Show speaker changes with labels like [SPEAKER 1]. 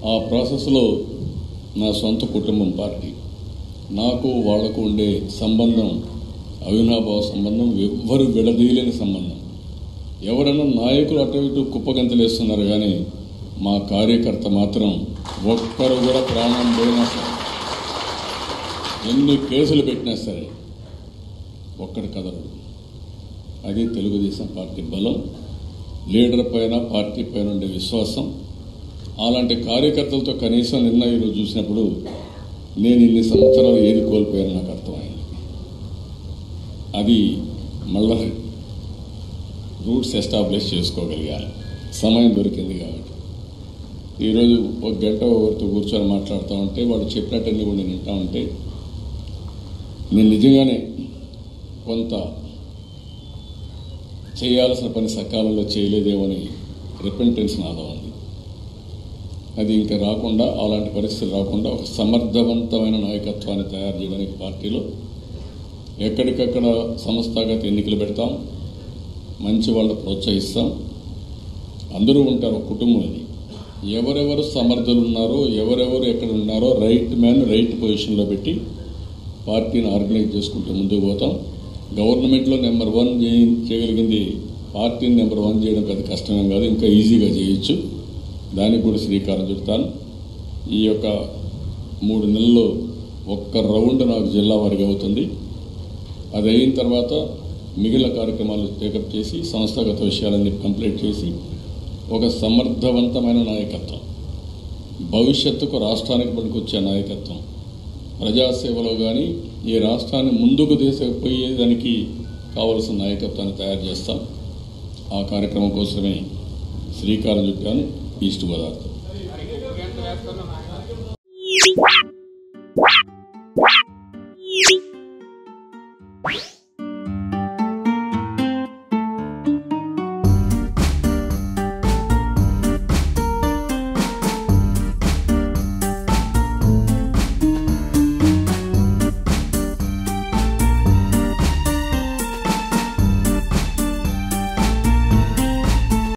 [SPEAKER 1] ఆ ప్రాసెస్లో నా సొంత కుటుంబం పార్టీ నాకు వాళ్లకు ఉండే సంబంధం అవినాభావ సంబంధం ఎవ్వరు విడదీయలేని సంబంధం ఎవరైనా నాయకులు అటు ఇటు కుప్పగంతలేస్తున్నారు కానీ మా కార్యకర్త మాత్రం ఒక్కరు కూడా ప్రాణం పోయినా సరే ఎన్ని కేసులు పెట్టినా సరే ఒక్కడి కదలడు అది తెలుగుదేశం పార్టీ బలం లీడర్ పైన పార్టీ పైన ఉండే విశ్వాసం అలాంటి కార్యకర్తలతో కనీసం నిన్న ఈరోజు చూసినప్పుడు నేను ఇన్ని సంవత్సరాలు ఏది కోల్పోయాను నాకు అర్థమైంది అది మళ్ళా రూట్స్ ఎస్టాబ్లిష్ చేసుకోగలిగాను సమయం దొరికింది కాబట్టి ఈరోజు ఒక గంట ఒకరితో కూర్చొని మాట్లాడుతూ ఉంటే వాడు చెప్పినట్టన్నీ కూడా నేను వింటా ఉంటే నేను నిజంగానే కొంత చేయాల్సిన పని సకాలంలో చేయలేదేమని రిపెంటెన్స్ నాదో ఉంది అది ఇంకా రాకుండా అలాంటి పరిస్థితులు రాకుండా ఒక సమర్థవంతమైన నాయకత్వాన్ని తయారు చేయడానికి పార్టీలో ఎక్కడికక్కడ సంస్థాగత ఎన్నికలు పెడతాం మంచి వాళ్ళని ప్రోత్సహిస్తాం అందరూ ఉంటారు ఒక కుటుంబం ఇది ఎవరెవరు సమర్థులు ఉన్నారో ఎవరెవరు ఎక్కడ ఉన్నారో రైట్ మ్యాన్ రైట్ పొజిషన్లో పెట్టి పార్టీని ఆర్గనైజ్ చేసుకుంటూ ముందుకు పోతాం గవర్నమెంట్లో నెంబర్ వన్ చేయ- చేయగలిగింది పార్టీని నెంబర్ వన్ చేయడం పెద్ద కష్టమేం కాదు ఇంకా ఈజీగా చేయొచ్చు దానికి కూడా శ్రీకారం చుడతాను ఈ యొక్క మూడు నెలల్లో ఒక్క రౌండ్ నాకు జిల్లా వారికి అవుతుంది అది అయిన తర్వాత మిగిలిన కార్యక్రమాలు టేకప్ చేసి సంస్థాగత విషయాలన్నీ కంప్లీట్ చేసి ఒక సమర్థవంతమైన నాయకత్వం భవిష్యత్తుకు రాష్ట్రానికి పనికొచ్చే నాయకత్వం ప్రజాసేవలో కానీ ఈ రాష్ట్రాన్ని ముందుకు తీసుకుపోయేదానికి కావలసిన నాయకత్వాన్ని తయారు చేస్తాం ఆ కార్యక్రమం కోసమే శ్రీకారం చుట్టాను ఈస్ట్ గోదావరితో